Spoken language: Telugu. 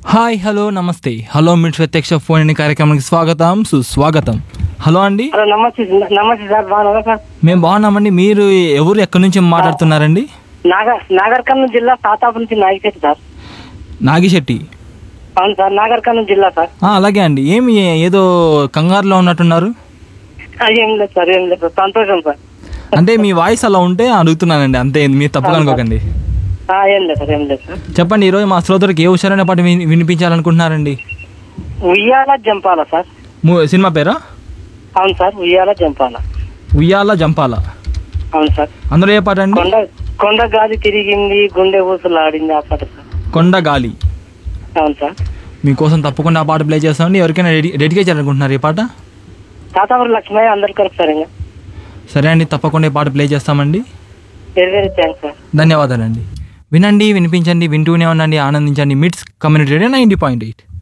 హాయ్ హలో నమస్తే హలో మిట్స్ ప్రత్యక్ష ఫోన్ ఇన్ కార్యక్రమానికి స్వాగతం సుస్వాగతం హలో అండి హలో నమస్తే నమస్తే సార్ బాగున్నారా సార్ మేము బాగున్నామండి మీరు ఎవరు ఎక్కడి నుంచి మాట్లాడుతున్నారండి నాగర్ నాగర్ కర్నూలు జిల్లా సాతాపు నుంచి నాగిశెట్టి సార్ నాగిశెట్టి అవును సార్ నాగర్ కర్నూలు జిల్లా సార్ ఆ, అలాగే అండి ఏమి ఏదో కంగారులో ఉన్నట్టున్నారు ఆ, ఏం లేదు సార్ ఏం లేదు సార్ సంతోషం సార్ అంటే మీ వాయిస్ అలా ఉంటే అడుగుతున్నానండి అంతే మీరు తప్పుగా అనుకోకండి ఆ, ఏం లేదు సార్ ఏం లేదు సార్ చెప్పండి ఈరోజు మా శ్రోతలకు ఏ హుషారైన పాట విని- వినిపించాలనుకుంటున్నారండి ఉయ్యాల జంపాల సార్ ము- సినిమా పేరా అవును సార్ ఉయ్యాల జంపాల ఉయ్యాల జంపాల అవును సార్ అందులో ఏ పాట అండి కొండ కొండ గాలి తిరిగింది గుండె ఊసులాడింది ఆ పాట సార్ కొండ గాలి అవును సార్ మీకోసం తప్పకుండా ఆ పాట ప్లే చేస్తామండి ఎవరికైనా రెడీ డెడికేట్ చేయాలనుకుంటున్నారు ఈ పాట సాతాపురం లక్ష్మయ్య అందరు కరెక్ట్ సార్ ఇంకా సరే అండి తప్పకుండా ఈ పాట ప్లే చేస్తామండి వెరీ వెరీ థ్యాంక్స్ సార్ ధన్యవాదాలండి వినండి వినిపించండి వింటూనే ఉండండి ఆనందించండి MITS community radio ninety point eight